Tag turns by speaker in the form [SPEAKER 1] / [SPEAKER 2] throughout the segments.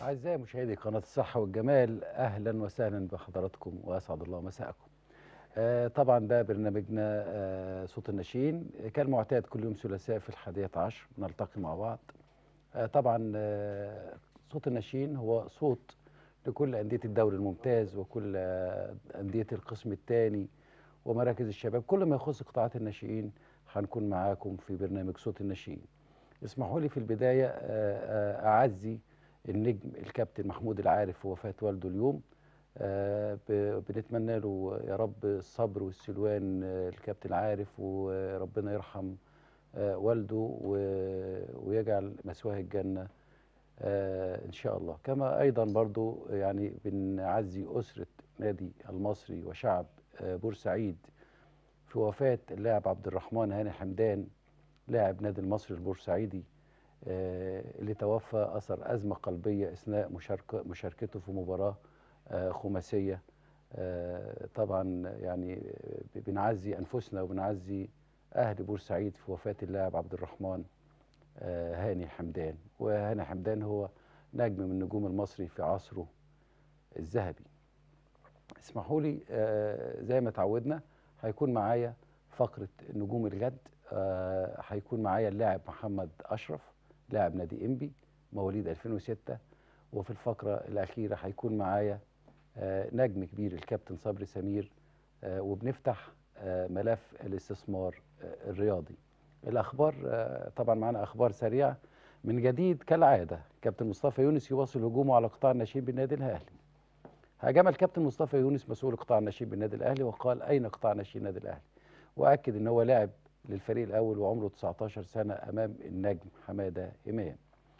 [SPEAKER 1] أعزائي مشاهدي قناة الصحة والجمال أهلا وسهلا بحضراتكم وأسعد الله مساءكم آه طبعا ده برنامجنا آه صوت الناشئين كان معتاد كل يوم ثلاثاء في الحادية عشر نلتقي مع بعض آه طبعا آه صوت الناشئين هو صوت لكل أندية الدوري الممتاز وكل آه أندية القسم الثاني ومراكز الشباب كل ما يخص قطاعات الناشئين هنكون معاكم في برنامج صوت الناشئين اسمحوا لي في البداية آه، آه، أعزي النجم الكابتن محمود العارف في وفاة والده اليوم آه، ب- بنتمنى له يا رب الصبر والسلوان آه، الكابتن العارف وربنا يرحم آه، والده و- ويجعل مثواه الجنة آه، إن شاء الله كما أيضا برضو يعني بنعزي أسرة نادي المصري وشعب آه، بورسعيد في وفاة اللاعب عبد الرحمن هاني حمدان لاعب نادي المصري البورسعيدي آه، اللي توفى أثر أزمة قلبية أثناء مشاركة مشاركته في مباراة آه، خماسية آه، طبعا يعني آه، بنعزي أنفسنا وبنعزي أهل بورسعيد في وفاة اللاعب عبد الرحمن آه، هاني حمدان وهاني حمدان هو نجم من نجوم المصري في عصره الذهبي اسمحوا لي آه، زي ما تعودنا هيكون معايا فقرة نجوم الغد آه، هيكون معايا اللاعب محمد أشرف لاعب نادي إنبي مواليد 2006 وفي الفقرة الأخيرة هيكون معايا آه، نجم كبير الكابتن صبري سمير آه، وبنفتح آه، ملف الاستثمار آه، الرياضي الأخبار آه، طبعا معانا أخبار سريعة من جديد كالعادة كابتن مصطفى يونس يواصل هجومه على قطاع الناشئين بالنادي الأهلي هاجم الكابتن مصطفى يونس مسؤول قطاع الناشئين بالنادي الاهلي وقال اين قطاع ناشئين النادي الاهلي واكد ان هو لاعب للفريق الاول وعمره 19 سنه امام النجم حماده امام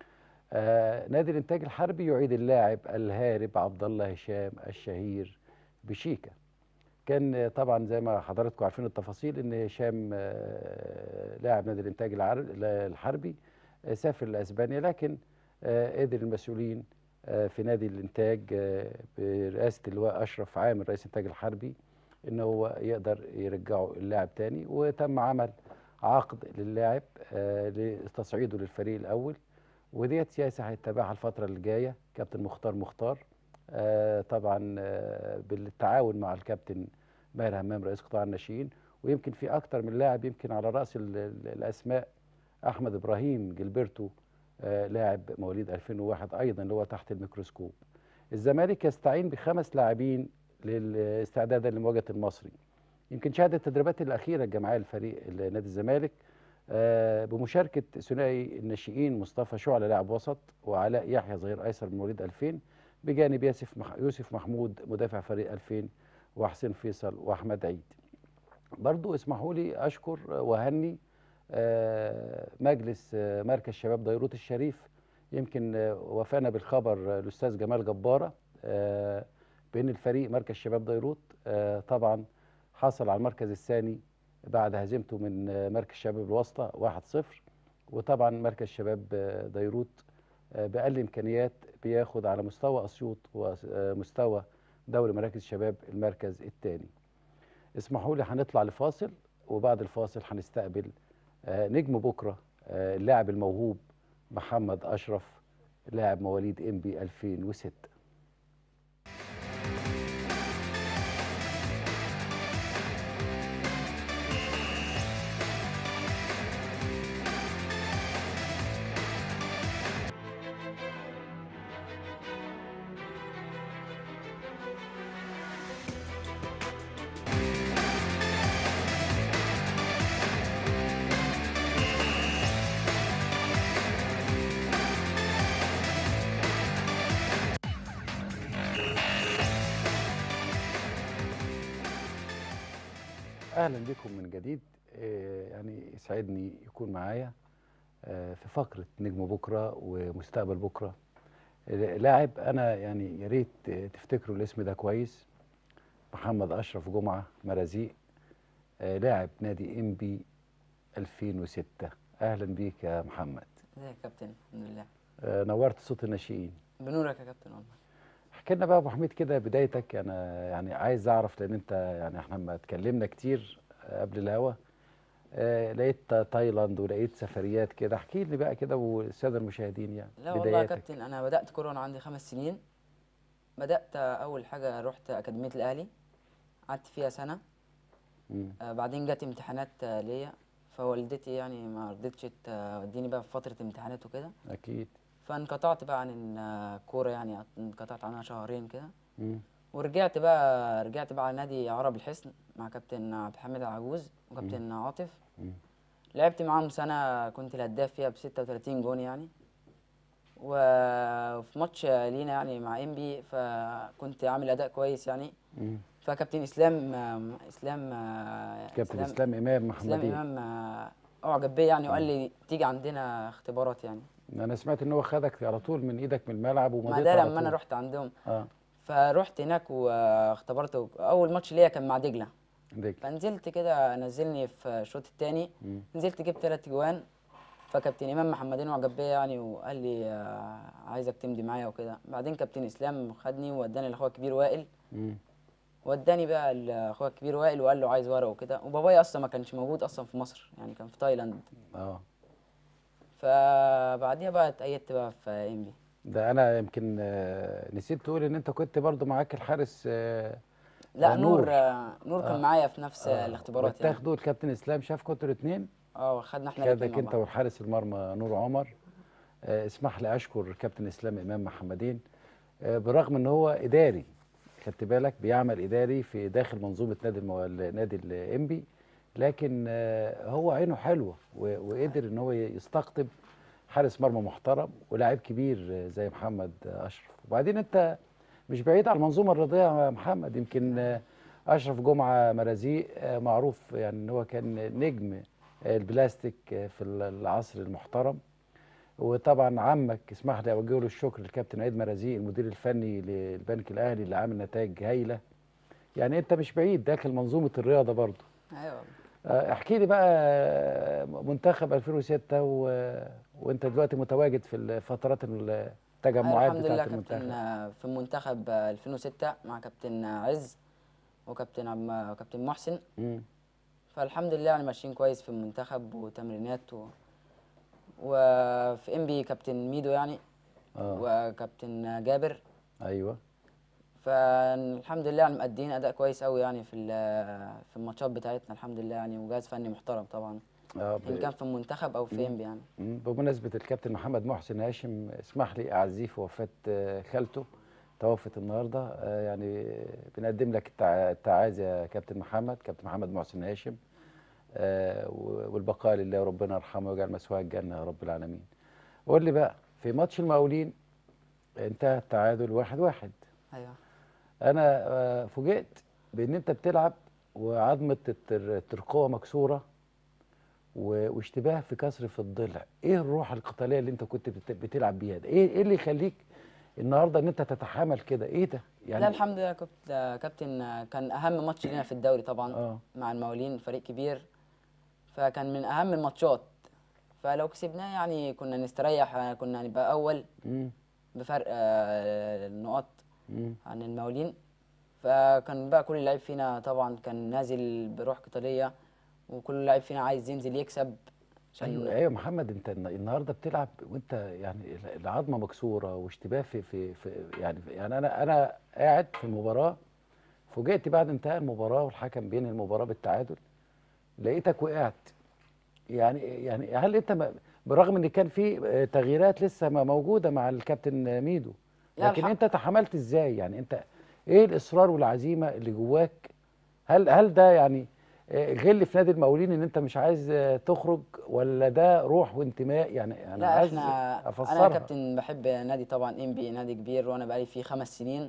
[SPEAKER 1] آه نادي الانتاج الحربي يعيد اللاعب الهارب عبد الله هشام الشهير بشيكا كان آه، طبعا زي ما حضراتكم عارفين التفاصيل ان هشام آه، لاعب نادي الانتاج العر- الحربي آه، سافر لاسبانيا لكن آه، قدر المسؤولين آه، في نادي الانتاج آه، برئاسه اللواء اشرف عامر رئيس الانتاج الحربي ان هو يقدر يرجعه اللاعب تاني وتم عمل عقد للاعب آه، لتصعيده للفريق الاول وديت سياسه هيتبعها الفتره اللي جايه كابتن مختار مختار آه، طبعا آه، بالتعاون مع الكابتن ماهر همام رئيس قطاع الناشئين ويمكن في اكتر من لاعب يمكن على راس ال- ال- الاسماء احمد ابراهيم جilberto آه، لاعب مواليد 2001 ايضا اللي هو تحت الميكروسكوب الزمالك يستعين بخمس لاعبين للاستعدادا لمواجهه المصري يمكن شهد التدريبات الاخيره الجماعيه لفريق نادي الزمالك آه، بمشاركه ثنائي الناشئين مصطفى شعله لاعب وسط وعلاء يحيى ظهير ايسر من مواليد 2000 بجانب يوسف مح- يوسف محمود مدافع فريق 2000 وحسين فيصل واحمد عيد برضو اسمحوا لي اشكر واهني آه، مجلس آه، مركز شباب ديروت الشريف يمكن آه، وفانا بالخبر آه، الاستاذ جمال جباره آه، بان الفريق مركز شباب ديروت آه، طبعا حصل على المركز الثاني بعد هزيمته من آه، مركز شباب الواسطه 1-0 وطبعا مركز شباب آه، ديروت آه، باقل امكانيات بياخد على مستوى اسيوط ومستوى دوري مراكز الشباب المركز الثاني اسمحوا لي هنطلع لفاصل وبعد الفاصل هنستقبل آه، نجم بكره آه، اللاعب الموهوب محمد اشرف لاعب مواليد انبي 2006 اهلا بكم من جديد آه، يعني يسعدني يكون معايا آه، في فقره نجم بكره ومستقبل بكره آه، لاعب انا يعني يا ريت آه، تفتكروا الاسم ده كويس محمد اشرف جمعه مرازيق آه، لاعب نادي انبي 2006 اهلا بيك يا محمد
[SPEAKER 2] ازيك يا كابتن الحمد لله
[SPEAKER 1] آه، نورت صوت الناشئين
[SPEAKER 2] بنورك يا كابتن والله
[SPEAKER 1] احكي لنا بقى يا ابو حميد كده بدايتك انا يعني عايز اعرف لان انت يعني احنا لما اتكلمنا كتير قبل الهوا آه لقيت تا- تايلاند ولقيت سفريات كده احكي لي بقى كده والساده المشاهدين يعني
[SPEAKER 2] لا والله يا
[SPEAKER 1] بداياتك
[SPEAKER 2] كابتن انا بدات كوره وانا عندي خمس سنين بدات اول حاجه رحت اكاديميه الاهلي قعدت فيها سنه
[SPEAKER 1] مم.
[SPEAKER 2] آه بعدين جت امتحانات آه ليا فوالدتي يعني ما رضتش توديني بقى في فتره امتحانات وكده
[SPEAKER 1] اكيد
[SPEAKER 2] فانقطعت بقى عن الكوره يعني انقطعت عنها شهرين كده
[SPEAKER 1] مم.
[SPEAKER 2] ورجعت بقى رجعت بقى على نادي عرب الحصن مع كابتن عبد الحميد العجوز وكابتن عاطف
[SPEAKER 1] مم.
[SPEAKER 2] لعبت معاهم سنة كنت الهداف فيها ب 36 جون يعني وفي ماتش لينا يعني مع انبي فكنت عامل اداء كويس يعني
[SPEAKER 1] مم.
[SPEAKER 2] فكابتن اسلام آم، اسلام آه،
[SPEAKER 1] كابتن اسلام امام
[SPEAKER 2] اسلام
[SPEAKER 1] محمدين
[SPEAKER 2] امام آه، اعجب بيا يعني وقال لي تيجي عندنا اختبارات يعني
[SPEAKER 1] انا سمعت ان هو خدك على طول من ايدك من الملعب
[SPEAKER 2] ما
[SPEAKER 1] ومضيت
[SPEAKER 2] ده
[SPEAKER 1] على
[SPEAKER 2] لما انا
[SPEAKER 1] طول.
[SPEAKER 2] رحت عندهم
[SPEAKER 1] اه
[SPEAKER 2] فرحت هناك واختبرت اول ماتش ليا كان مع دجله
[SPEAKER 1] ديك
[SPEAKER 2] فنزلت كده نزلني في الشوط الثاني
[SPEAKER 1] مم.
[SPEAKER 2] نزلت جبت ثلاث جوان فكابتن امام محمدين وعجب بيا يعني وقال لي آه، عايزك تمضي معايا وكده بعدين كابتن اسلام خدني ووداني لاخويا الكبير وائل
[SPEAKER 1] مم.
[SPEAKER 2] وداني بقى لاخويا الكبير وائل وقال له عايز ورقه وكده وبابايا اصلا ما كانش موجود اصلا في مصر يعني كان في تايلاند
[SPEAKER 1] اه
[SPEAKER 2] فبعديها بقى اتأيدت بقى في انبي
[SPEAKER 1] ده انا يمكن آه، نسيت تقول ان انت كنت برضو معاك الحارس آه،
[SPEAKER 2] لا
[SPEAKER 1] آه،
[SPEAKER 2] نور
[SPEAKER 1] نور.
[SPEAKER 2] آه، نور كان
[SPEAKER 1] آه.
[SPEAKER 2] معايا في نفس
[SPEAKER 1] آه،
[SPEAKER 2] الاختبارات يعني
[SPEAKER 1] واتاخدوا الكابتن اسلام شافكم انتوا الاثنين
[SPEAKER 2] اه خدنا احنا
[SPEAKER 1] خدك
[SPEAKER 2] الاتنين مع
[SPEAKER 1] انت
[SPEAKER 2] بعض.
[SPEAKER 1] والحارس المرمى نور عمر آه، اسمح لي اشكر كابتن اسلام امام محمدين آه، بالرغم ان هو اداري خدت بالك بيعمل اداري في داخل منظومه نادي المو... نادي الانبي لكن آه، هو عينه حلوه و- وقدر ان هو يستقطب حارس مرمى محترم ولاعب كبير آه، زي محمد آه، اشرف وبعدين انت مش بعيد عن المنظومه الرياضيه يا محمد يمكن آه، اشرف جمعه مرازيق آه، معروف يعني ان هو كان نجم آه، البلاستيك آه، في العصر المحترم وطبعا عمك اسمح لي اوجه له الشكر للكابتن عيد مرازيق المدير الفني للبنك الاهلي اللي عامل نتائج هايله يعني انت مش بعيد داخل منظومه الرياضه برضه
[SPEAKER 2] ايوه
[SPEAKER 1] آه، احكي لي بقى آه، منتخب 2006 و... وانت دلوقتي متواجد في الفترات
[SPEAKER 2] أيوة
[SPEAKER 1] التجمعات
[SPEAKER 2] الحمد لله
[SPEAKER 1] بتاعت
[SPEAKER 2] كابتن
[SPEAKER 1] المنتخب
[SPEAKER 2] آه، في المنتخب آه، 2006 مع كابتن آه، عز وكابتن عم وكابتن محسن
[SPEAKER 1] مم.
[SPEAKER 2] فالحمد لله يعني ماشيين كويس في المنتخب وتمرينات و... وفي ام بي كابتن ميدو يعني
[SPEAKER 1] اه
[SPEAKER 2] وكابتن جابر
[SPEAKER 1] ايوه
[SPEAKER 2] فالحمد لله يعني مأدين اداء كويس قوي يعني في ال- في الماتشات بتاعتنا الحمد لله يعني وجهاز فني محترم طبعا
[SPEAKER 1] آه
[SPEAKER 2] ان
[SPEAKER 1] ب...
[SPEAKER 2] كان في المنتخب او في ام بي يعني
[SPEAKER 1] مم. بمناسبة الكابتن محمد محسن هاشم اسمح لي أعزيه في وفاة آه، خالته توفت النهاردة آه، يعني بنقدم لك التع- التعازي يا كابتن محمد كابتن محمد محسن هاشم آه، و- والبقاء لله ربنا يرحمه ويجعل مسواه الجنة يا رب العالمين قول لي بقى في ماتش المقاولين انتهى التعادل واحد واحد
[SPEAKER 2] ايوه
[SPEAKER 1] انا آه، فوجئت بان انت بتلعب وعظمه التر- الترقوه مكسوره و- واشتباه في كسر في الضلع ايه الروح القتاليه اللي انت كنت بت- بتلعب بيها ده ايه ايه اللي يخليك النهارده ان انت تتحمل كده ايه ده
[SPEAKER 2] لا الحمد لله كنت آه، كابتن آه، كان اهم ماتش لنا في الدوري طبعا
[SPEAKER 1] اه
[SPEAKER 2] مع المقاولين فريق كبير فكان من اهم الماتشات فلو كسبناه يعني كنا نستريح آه، كنا هنبقى اول
[SPEAKER 1] مم.
[SPEAKER 2] بفرق آه، النقاط
[SPEAKER 1] مم.
[SPEAKER 2] عن المقاولين فكان بقى كل لعيب فينا طبعا كان نازل بروح قتاليه وكل لعيب فينا عايز ينزل يكسب عشان
[SPEAKER 1] ايوه ايوه محمد انت الن- النهارده بتلعب وانت يعني ال- العظمه مكسوره واشتباه في في, في يعني يعني انا انا قاعد في المباراه فوجئت بعد انتهاء المباراه والحكم بينهي المباراه بالتعادل لقيتك وقعت يعني يعني هل انت ما- برغم ان كان في آه، تغييرات لسه ما موجوده مع الكابتن ميدو
[SPEAKER 2] لا
[SPEAKER 1] لكن
[SPEAKER 2] الحق-
[SPEAKER 1] انت تحملت ازاي يعني انت ايه الاصرار والعزيمه اللي جواك هل هل ده يعني آه، غل في نادي المقاولين ان انت مش عايز آه، تخرج ولا ده روح وانتماء يعني انا
[SPEAKER 2] لا
[SPEAKER 1] عايز
[SPEAKER 2] احنا انا
[SPEAKER 1] افسرها
[SPEAKER 2] يا كابتن بحب نادي طبعا ام بي نادي كبير وانا بقالي فيه خمس سنين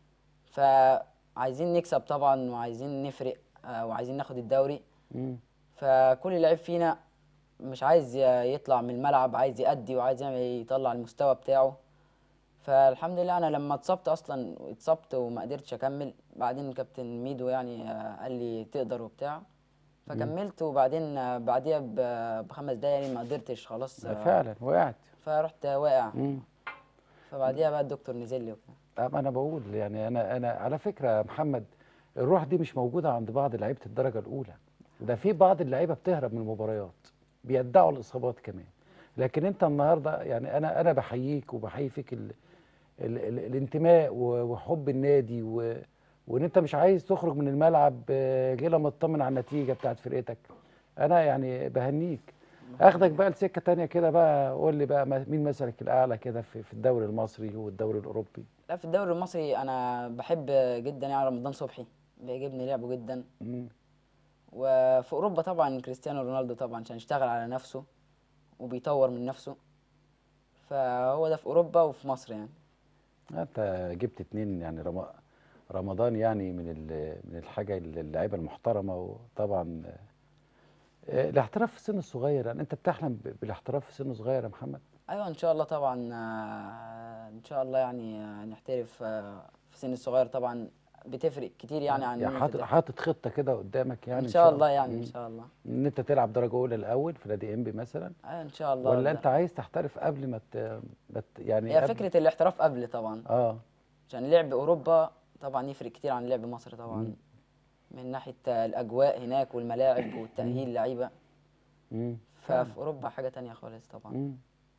[SPEAKER 2] فعايزين نكسب طبعا وعايزين نفرق آه، وعايزين ناخد الدوري
[SPEAKER 1] مم.
[SPEAKER 2] فكل لعيب فينا مش عايز ي- يطلع من الملعب عايز يأدي وعايز يعمل يطلع المستوى بتاعه فالحمد لله انا لما اتصبت اصلا اتصبت وما قدرتش اكمل بعدين كابتن ميدو يعني آه، قال لي تقدر وبتاع فكملت وبعدين آه، بعديها ب- بخمس دقايق يعني ما قدرتش خلاص آه،
[SPEAKER 1] فعلا وقعت
[SPEAKER 2] فرحت واقع
[SPEAKER 1] مم.
[SPEAKER 2] فبعديها بقى الدكتور نزل لي وكده
[SPEAKER 1] طب انا بقول يعني انا انا على فكره يا محمد الروح دي مش موجوده عند بعض لعيبه الدرجه الاولى ده في بعض اللعيبه بتهرب من المباريات بيدعوا الاصابات كمان لكن انت النهارده يعني انا انا بحييك وبحيي فيك ال ال ال الانتماء و- وحب النادي و وان انت مش عايز تخرج من الملعب آه، غير لما تطمن على النتيجه بتاعت فرقتك انا يعني بهنيك اخدك بقى لسكه تانية كده بقى قول لي بقى ما- مين مثلك الاعلى كده في في الدوري المصري والدوري الاوروبي
[SPEAKER 2] لا في الدوري المصري انا بحب جدا يعني رمضان صبحي بيعجبني لعبه جدا
[SPEAKER 1] مم.
[SPEAKER 2] وفي اوروبا طبعا كريستيانو رونالدو طبعا عشان يشتغل على نفسه وبيطور من نفسه فهو ده في اوروبا وفي مصر يعني
[SPEAKER 1] انت جبت اتنين يعني رم... رمضان يعني من ال... من الحاجه اللعيبه المحترمه وطبعا آه، الاحتراف في السن الصغير يعني انت بتحلم ب- بالاحتراف في سن صغير يا محمد
[SPEAKER 2] ايوه ان شاء الله طبعا آه، ان شاء الله يعني آه، نحترف آه، في سن الصغير طبعا بتفرق كتير يعني عن
[SPEAKER 1] يعني
[SPEAKER 2] إن أنت
[SPEAKER 1] حاطط
[SPEAKER 2] تحت-
[SPEAKER 1] حاطط خطه كده قدامك يعني
[SPEAKER 2] ان شاء الله يعني
[SPEAKER 1] مم.
[SPEAKER 2] ان شاء الله
[SPEAKER 1] ان انت تلعب درجه اولى الاول في نادي انبي مثلا
[SPEAKER 2] ايوه ان شاء الله
[SPEAKER 1] ولا
[SPEAKER 2] ده-
[SPEAKER 1] انت عايز تحترف قبل ما ت... ما ت... يعني
[SPEAKER 2] هي
[SPEAKER 1] قبل...
[SPEAKER 2] فكره الاحتراف قبل طبعا
[SPEAKER 1] اه
[SPEAKER 2] عشان لعب اوروبا طبعا يفرق كتير عن لعب مصر طبعا
[SPEAKER 1] مم.
[SPEAKER 2] من ناحيه الاجواء هناك والملاعب والتاهيل لعيبه
[SPEAKER 1] مم.
[SPEAKER 2] ففي اوروبا حاجه تانية خالص طبعا
[SPEAKER 1] مم.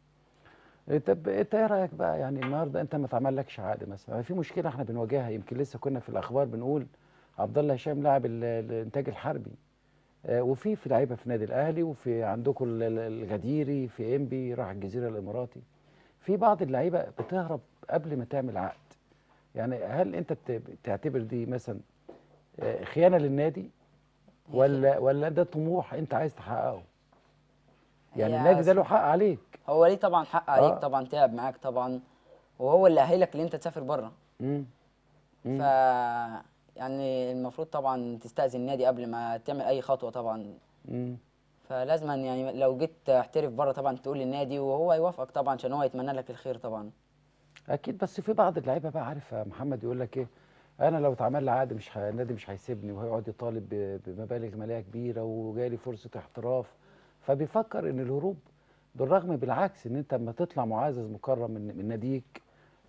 [SPEAKER 1] طب انت ايه رايك بقى يعني النهارده انت ما اتعملكش عقد مثلا في مشكله احنا بنواجهها يمكن لسه كنا في الاخبار بنقول عبد الله هشام لاعب ال- الانتاج الحربي آه، وفي في لعيبه في النادي الاهلي وفي عندكم ال- ال- الغديري في انبي راح الجزيره الاماراتي في بعض اللعيبه بتهرب قبل ما تعمل عقد يعني هل انت بت- بتعتبر دي مثلا آه، خيانه للنادي ولا ولا ده طموح انت عايز تحققه يعني
[SPEAKER 2] هي
[SPEAKER 1] النادي ده له حق عليك
[SPEAKER 2] هو ليه طبعا حق عليك
[SPEAKER 1] آه.
[SPEAKER 2] طبعا تعب معاك طبعا وهو اللي اهلك ان انت تسافر بره
[SPEAKER 1] مم. مم.
[SPEAKER 2] ف يعني المفروض طبعا تستأذن النادي قبل ما تعمل اي خطوه طبعا
[SPEAKER 1] مم.
[SPEAKER 2] فلازما يعني لو جيت تحترف بره طبعا تقول للنادي وهو يوافقك طبعا عشان هو يتمنى لك الخير طبعا
[SPEAKER 1] اكيد بس في بعض اللعيبه بقى عارف يا محمد يقول لك ايه انا لو اتعمل لي عقد مش ه... النادي مش هيسيبني وهيقعد يطالب ب... بمبالغ ماليه كبيره وجالي فرصه احتراف فبيفكر ان الهروب بالرغم بالعكس ان انت لما تطلع معزز مكرم من, من ناديك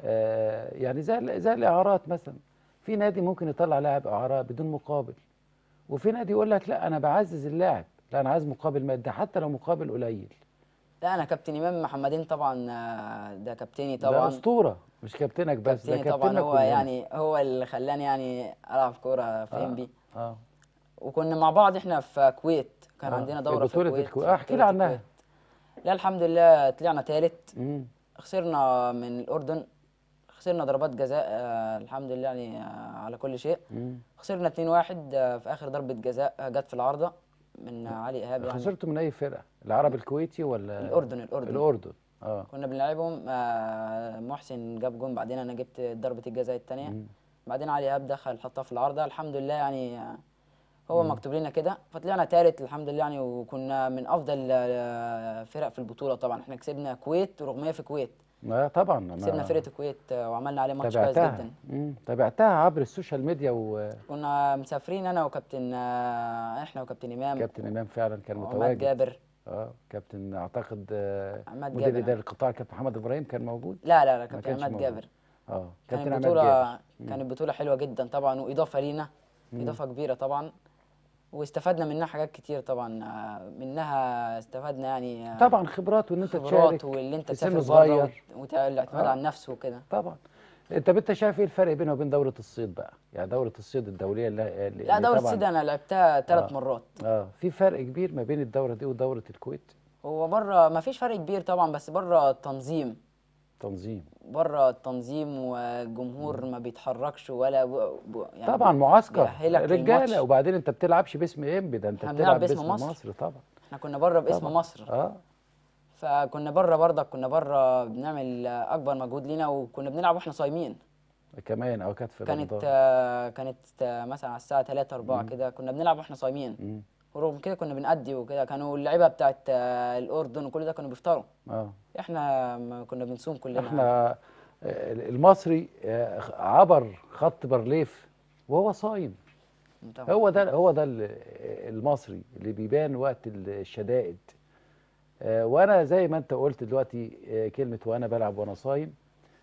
[SPEAKER 1] آه يعني زي زي الاعارات مثلا في نادي ممكن يطلع لاعب اعاره بدون مقابل وفي نادي يقول لك لا انا بعزز اللاعب لا انا عايز مقابل مادي حتى لو مقابل قليل
[SPEAKER 2] لا انا كابتن امام محمدين طبعا آه، ده كابتني
[SPEAKER 1] ده
[SPEAKER 2] طبعا
[SPEAKER 1] اسطوره مش كابتنك بس ده
[SPEAKER 2] كابتني طبعا
[SPEAKER 1] كابتنك
[SPEAKER 2] هو
[SPEAKER 1] كلنا.
[SPEAKER 2] يعني هو اللي خلاني يعني العب كوره في
[SPEAKER 1] آه.
[SPEAKER 2] انبي
[SPEAKER 1] اه
[SPEAKER 2] وكنا مع بعض احنا في كويت كان
[SPEAKER 1] آه،
[SPEAKER 2] عندنا
[SPEAKER 1] في
[SPEAKER 2] دوره في
[SPEAKER 1] بطولة
[SPEAKER 2] الكويت
[SPEAKER 1] الكويت. آه، احكي لي
[SPEAKER 2] بطولة
[SPEAKER 1] عنها.
[SPEAKER 2] الكويت. لا الحمد لله طلعنا تالت
[SPEAKER 1] مم.
[SPEAKER 2] خسرنا من الاردن خسرنا ضربات جزاء آه الحمد لله يعني آه على كل شيء
[SPEAKER 1] مم.
[SPEAKER 2] خسرنا 2-1 آه في اخر ضربه جزاء آه، جت في العارضه من آه، علي ايهاب يعني
[SPEAKER 1] خسرتوا من اي فرقه العرب الكويتي ولا
[SPEAKER 2] الاردن الاردن
[SPEAKER 1] الاردن اه
[SPEAKER 2] كنا بنلعبهم آه محسن جاب جون بعدين انا جبت ضربه الجزاء الثانيه
[SPEAKER 1] مم.
[SPEAKER 2] بعدين علي ايهاب دخل حطها في العارضه الحمد لله يعني آه، هو مكتوب لنا كده فطلعنا ثالث الحمد لله يعني وكنا من افضل آه، فرق في البطوله طبعا احنا كسبنا كويت رغم في الكويت
[SPEAKER 1] ما طبعا أنا
[SPEAKER 2] كسبنا فرقه الكويت آه، وعملنا عليه ماتش كويس
[SPEAKER 1] تابعتها
[SPEAKER 2] جدا
[SPEAKER 1] مم. تابعتها عبر السوشيال ميديا وكابتن
[SPEAKER 2] كنا مسافرين انا وكابتن آه، احنا وكابتن امام
[SPEAKER 1] امام فعلا كان
[SPEAKER 2] وعماد
[SPEAKER 1] متواجد
[SPEAKER 2] جابر
[SPEAKER 1] اه كابتن اعتقد آه،
[SPEAKER 2] عماد
[SPEAKER 1] مدير
[SPEAKER 2] جابر
[SPEAKER 1] اداره القطاع كابتن محمد ابراهيم كان موجود
[SPEAKER 2] لا لا لا
[SPEAKER 1] ما
[SPEAKER 2] كابتن
[SPEAKER 1] كانش
[SPEAKER 2] عماد
[SPEAKER 1] موجود.
[SPEAKER 2] جابر
[SPEAKER 1] اه
[SPEAKER 2] كانت
[SPEAKER 1] كابتن عماد
[SPEAKER 2] بطولة
[SPEAKER 1] جابر
[SPEAKER 2] كانت بطولة حلوة جدا طبعا وإضافة لينا إضافة كبيرة طبعا واستفدنا منها حاجات كتير طبعا آه، منها استفدنا يعني آه،
[SPEAKER 1] طبعا خبرات وان انت
[SPEAKER 2] خبرات
[SPEAKER 1] تشارك
[SPEAKER 2] واللي انت
[SPEAKER 1] في سن
[SPEAKER 2] تسافر
[SPEAKER 1] صغير.
[SPEAKER 2] بره والاعتماد
[SPEAKER 1] آه.
[SPEAKER 2] على النفس وكده
[SPEAKER 1] طبعا انت انت شايف ايه الفرق بينها وبين دوره الصيد بقى يعني دوره الصيد الدوليه اللي اللي
[SPEAKER 2] لا
[SPEAKER 1] اللي
[SPEAKER 2] دورة
[SPEAKER 1] طبعاً-
[SPEAKER 2] السيدة أنا لعبتها ثلاث
[SPEAKER 1] آه.
[SPEAKER 2] مرات
[SPEAKER 1] اه في فرق كبير ما بين الدوره دي ودوره الكويت
[SPEAKER 2] هو بره ما فيش فرق كبير طبعا بس بره التنظيم
[SPEAKER 1] تنظيم
[SPEAKER 2] بره التنظيم والجمهور ما بيتحركش ولا ب... ب... يعني
[SPEAKER 1] طبعا معسكر
[SPEAKER 2] بيأهلك للماتش.
[SPEAKER 1] رجاله وبعدين انت بتلعبش باسم انبي ده انت
[SPEAKER 2] احنا
[SPEAKER 1] بتلعب
[SPEAKER 2] بنلعب باسم
[SPEAKER 1] باسم
[SPEAKER 2] مصر.
[SPEAKER 1] مصر طبعا
[SPEAKER 2] احنا كنا بره باسم
[SPEAKER 1] طبعاً.
[SPEAKER 2] مصر
[SPEAKER 1] اه
[SPEAKER 2] فكنا بره برضك كنا بره بنعمل آه، اكبر مجهود لينا وكنا بنلعب واحنا صايمين
[SPEAKER 1] كمان او كانت في
[SPEAKER 2] كانت
[SPEAKER 1] رمضان
[SPEAKER 2] آه، كانت آه، مثلا على الساعه 3 4 كده كنا بنلعب واحنا صايمين
[SPEAKER 1] مم.
[SPEAKER 2] ورغم كده كنا بنأدي وكده كانوا اللعيبه بتاعت آه، الاردن وكل ده كانوا بيفطروا
[SPEAKER 1] اه
[SPEAKER 2] احنا ما كنا بنصوم كلنا
[SPEAKER 1] احنا آه، المصري آه، عبر خط بارليف وهو صايم
[SPEAKER 2] طبعاً.
[SPEAKER 1] هو ده هو ده ال- المصري اللي بيبان وقت الشدائد آه، وانا زي ما انت قلت دلوقتي آه، كلمه وانا بلعب وانا صايم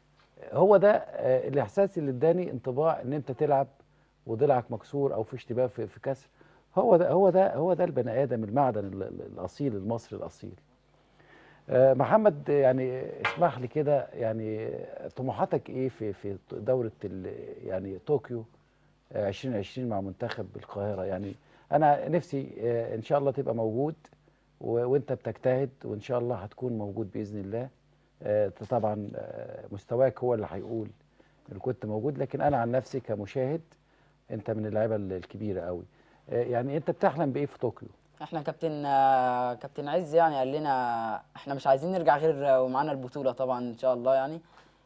[SPEAKER 1] هو ده آه، الاحساس اللي اداني انطباع ان انت تلعب وضلعك مكسور او في اشتباه في في كسر هو ده هو ده هو ده البني ادم المعدن ال- ال- الاصيل المصري الاصيل آه، محمد يعني اسمح لي كده يعني طموحاتك ايه في في دوره ال- يعني طوكيو آه، 2020 مع منتخب القاهره يعني انا نفسي آه، ان شاء الله تبقى موجود و- وانت بتجتهد وان شاء الله هتكون موجود باذن الله آه، طبعا آه، مستواك هو اللي هيقول ان كنت موجود لكن انا عن نفسي كمشاهد انت من اللعيبه ال- الكبيره قوي آه، يعني انت بتحلم بايه في طوكيو
[SPEAKER 2] احنا كابتن آه، كابتن عز يعني قال لنا احنا مش عايزين نرجع غير ومعانا البطولة طبعا ان شاء الله يعني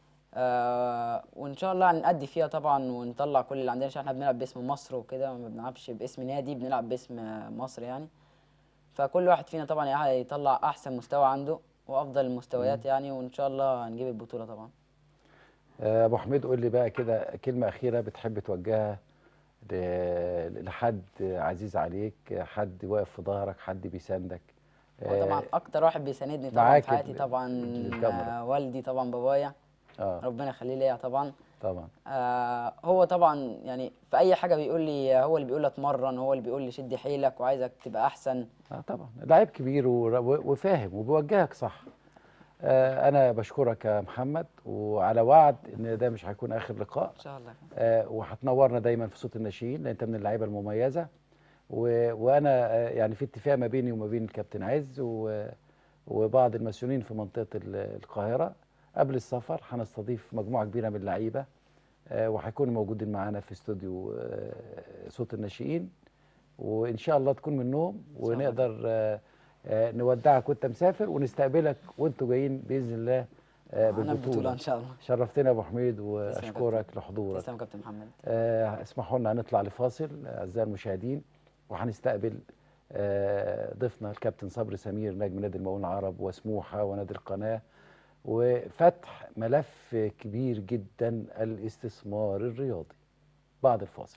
[SPEAKER 2] آه وان شاء الله هنأدي فيها طبعا ونطلع كل اللي عندنا عشان احنا بنلعب باسم مصر وكده ما بنلعبش باسم نادي بنلعب باسم آه، مصر يعني فكل واحد فينا طبعا هيطلع احسن مستوى عنده وافضل المستويات يعني وان شاء الله هنجيب البطولة طبعا
[SPEAKER 1] آه، ابو حميد قول لي بقى كده كلمه اخيره بتحب توجهها ل- لحد عزيز عليك حد واقف في ظهرك حد بيساندك
[SPEAKER 2] هو طبعا اكتر واحد بيساندني طبعا
[SPEAKER 1] معاك
[SPEAKER 2] في حياتي
[SPEAKER 1] ال-
[SPEAKER 2] طبعا
[SPEAKER 1] الكاميرا.
[SPEAKER 2] آه، والدي طبعا بابايا
[SPEAKER 1] اه
[SPEAKER 2] ربنا يخليه ليا طبعا
[SPEAKER 1] طبعا
[SPEAKER 2] آه هو طبعا يعني في اي حاجه بيقول لي هو اللي بيقول لي اتمرن هو اللي بيقول لي شد حيلك وعايزك تبقى احسن
[SPEAKER 1] اه طبعا لعيب كبير ور- و- وفاهم وبيوجهك صح آه انا بشكرك يا محمد وعلى وعد ان ده مش هيكون اخر لقاء
[SPEAKER 2] ان شاء الله
[SPEAKER 1] آه وهتنورنا دايما في صوت الناشئين لان انت من اللعيبه المميزه و... وانا آه يعني في اتفاق ما بيني وما بين الكابتن عز و... وبعض المسؤولين في منطقه ال- القاهره قبل السفر هنستضيف مجموعه كبيره من اللعيبه آه وهيكونوا موجودين معانا في استوديو آه صوت الناشئين وان شاء الله تكون منهم
[SPEAKER 2] شاء الله.
[SPEAKER 1] ونقدر آه آه نودعك وانت مسافر ونستقبلك وانتوا جايين باذن الله آه
[SPEAKER 2] معانا البطوله
[SPEAKER 1] بالبطوله
[SPEAKER 2] ان شاء الله
[SPEAKER 1] شرفتنا يا ابو حميد
[SPEAKER 2] كابتن.
[SPEAKER 1] واشكرك لحضورك
[SPEAKER 2] تسلم يا كابتن محمد
[SPEAKER 1] آه، اسمحوا لنا نطلع لفاصل اعزائي المشاهدين وهنستقبل آه، ضيفنا الكابتن صبري سمير نجم نادي المقاولين العرب وسموحه ونادي القناه وفتح ملف كبير جدا الاستثمار الرياضي بعد الفاصل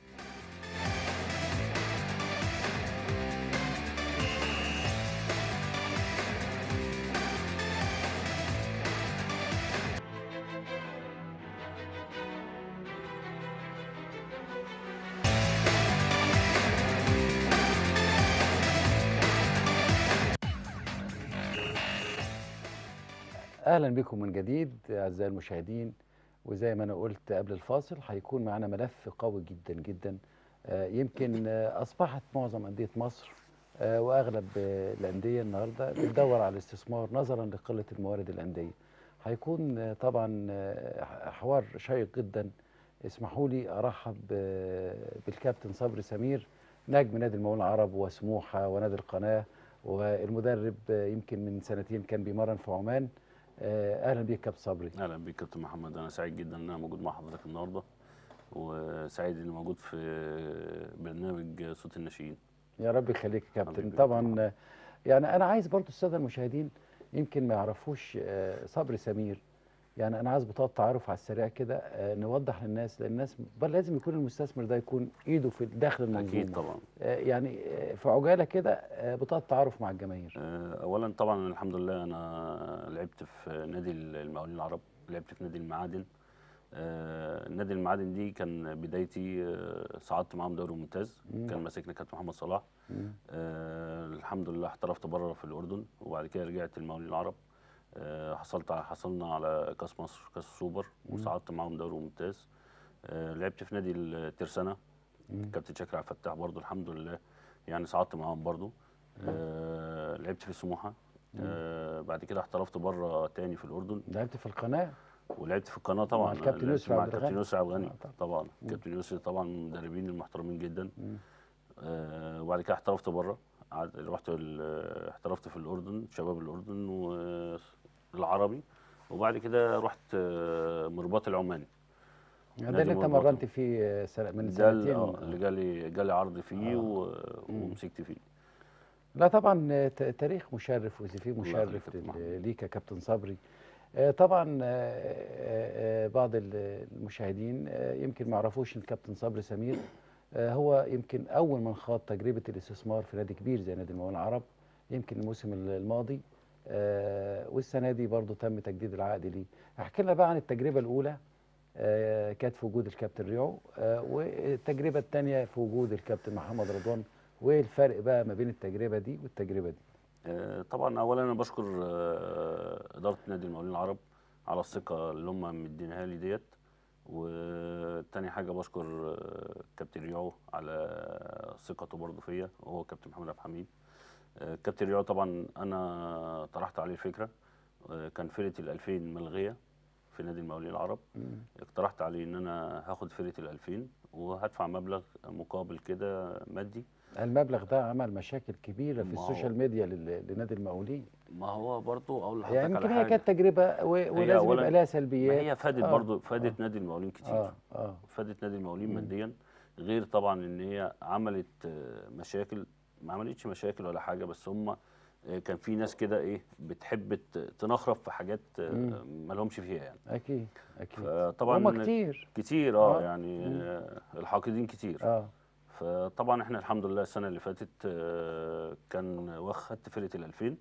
[SPEAKER 1] اهلا بكم من جديد اعزائي المشاهدين وزي ما انا قلت قبل الفاصل هيكون معنا ملف قوي جدا جدا آه، يمكن آه، اصبحت معظم انديه مصر آه، واغلب آه، الانديه النهارده بتدور على الاستثمار نظرا لقله الموارد الانديه هيكون آه، طبعا آه، حوار شيق جدا اسمحوا لي ارحب آه، بالكابتن صبري سمير نجم نادي المقاولين العرب وسموحه ونادي القناه والمدرب آه، يمكن من سنتين كان بيمرن في عمان آه، اهلا بيك كابتن صبري
[SPEAKER 3] اهلا بيك كابتن محمد انا سعيد جدا ان انا موجود مع حضرتك النهارده وسعيد اني موجود في برنامج صوت الناشئين
[SPEAKER 1] يا رب يخليك يا كابتن
[SPEAKER 3] حبيبي.
[SPEAKER 1] طبعا آه، يعني انا عايز برضو الساده المشاهدين يمكن ما يعرفوش آه، صبري سمير يعني انا عايز بطاقه تعارف على السريع كده آه، نوضح للناس لان الناس بل لازم يكون المستثمر ده يكون ايده في داخل المنظومه
[SPEAKER 3] اكيد طبعا
[SPEAKER 1] آه، يعني آه، في عجاله كده آه، بطاقه تعارف مع الجماهير
[SPEAKER 3] آه، اولا طبعا الحمد لله انا لعبت في نادي المقاولين العرب لعبت في نادي المعادن آه، نادي المعادن دي كان بدايتي آه، صعدت معاهم دوري ممتاز
[SPEAKER 1] مم.
[SPEAKER 3] كان ماسكنا كابتن محمد صلاح
[SPEAKER 1] مم.
[SPEAKER 3] آه الحمد لله احترفت بره في الاردن وبعد كده رجعت المقاولين العرب آه حصلت على حصلنا على كاس مصر كاس السوبر وصعدت معاهم دوري ممتاز آه لعبت في نادي الترسانه
[SPEAKER 1] مم.
[SPEAKER 3] كابتن شاكر عبد الفتاح برضو الحمد لله يعني صعدت معاهم برضو آه لعبت في سموحه آه بعد كده احترفت بره تاني في الاردن
[SPEAKER 1] لعبت في القناه
[SPEAKER 3] ولعبت في القناه طبعا
[SPEAKER 1] الكابتن
[SPEAKER 3] لعبت
[SPEAKER 1] يسري
[SPEAKER 3] مع
[SPEAKER 1] عبد
[SPEAKER 3] الكابتن
[SPEAKER 1] الغني.
[SPEAKER 3] يسري عبد الغني
[SPEAKER 1] آه، طبعا.
[SPEAKER 3] طبعا الكابتن يسري طبعا من المدربين المحترمين جدا
[SPEAKER 1] مم.
[SPEAKER 3] آه وبعد كده احترفت بره قعدت- رحت ال- احترفت في الاردن شباب الاردن والعربي وبعد كده رحت آه، مرباط العماني
[SPEAKER 1] ده
[SPEAKER 3] نادي
[SPEAKER 1] اللي انت
[SPEAKER 3] مرباط.
[SPEAKER 1] مرنت فيه آه، سنة من
[SPEAKER 3] ده ال-
[SPEAKER 1] سنتين
[SPEAKER 3] آه، اللي جالي جالي عرض فيه
[SPEAKER 1] آه.
[SPEAKER 3] و- ومسكت فيه
[SPEAKER 1] لا طبعا آه، ت- تاريخ مشرف وفي
[SPEAKER 3] الله
[SPEAKER 1] مشرف
[SPEAKER 3] يخليك يا
[SPEAKER 1] لل-
[SPEAKER 3] محمد.
[SPEAKER 1] ليك يا كابتن صبري آه، طبعا آه، آه، آه، بعض ال- المشاهدين آه، يمكن ما يعرفوش ان الكابتن صبري سمير آه، هو يمكن اول من خاض تجربه الاستثمار في نادي كبير زي نادي المقاولين العرب يمكن الموسم الماضي آه، والسنه دي برضو تم تجديد العقد ليه احكي لنا بقى عن التجربه الاولى آه، كانت في وجود الكابتن ريعو آه، والتجربه الثانيه في وجود الكابتن محمد رضوان وايه الفرق بقى ما بين التجربه دي والتجربه دي
[SPEAKER 3] آه، طبعا اولا انا بشكر آه، اداره نادي المقاولين العرب على الثقه اللي هم مدينها لي ديت وتاني حاجه بشكر آه، كابتن ريعو على ثقته برضه فيا وهو كابتن محمد عبد الحميد آه، كابتن ريعو طبعا انا طرحت عليه الفكره آه، كان فرقه ال 2000 ملغيه في نادي المقاولين العرب اقترحت عليه ان انا هاخد فرقه ال 2000 وهدفع مبلغ مقابل كده مادي
[SPEAKER 1] المبلغ ده عمل مشاكل كبيره في
[SPEAKER 3] ما هو-
[SPEAKER 1] السوشيال ميديا لل- لنادي المقاولين
[SPEAKER 3] ما هو برضه اقول لحضرتك
[SPEAKER 1] يعني
[SPEAKER 3] على
[SPEAKER 1] يمكن هي
[SPEAKER 3] حاجه
[SPEAKER 1] كانت تجربه و- ولازم
[SPEAKER 3] أولاً
[SPEAKER 1] يبقى لها
[SPEAKER 3] ما
[SPEAKER 1] سلبيات
[SPEAKER 3] هي فادت
[SPEAKER 1] آه،
[SPEAKER 3] برضه فادت نادي المقاولين كتير
[SPEAKER 1] اه اه
[SPEAKER 3] فادت نادي المقاولين ماديا غير طبعا ان هي عملت آه، مشاكل ما عملتش مشاكل ولا حاجه بس هم آه، كان في ناس كده ايه بتحب ت- تنخرف في حاجات آه، ما لهمش فيها يعني
[SPEAKER 1] اكيد اكيد
[SPEAKER 3] فطبعا
[SPEAKER 1] هما كتير
[SPEAKER 3] كتير اه
[SPEAKER 1] آه.
[SPEAKER 3] يعني آه، الحاقدين كتير
[SPEAKER 1] اه
[SPEAKER 3] فطبعا احنا الحمد لله السنه اللي فاتت آه، كان واخدت فرقه ال 2000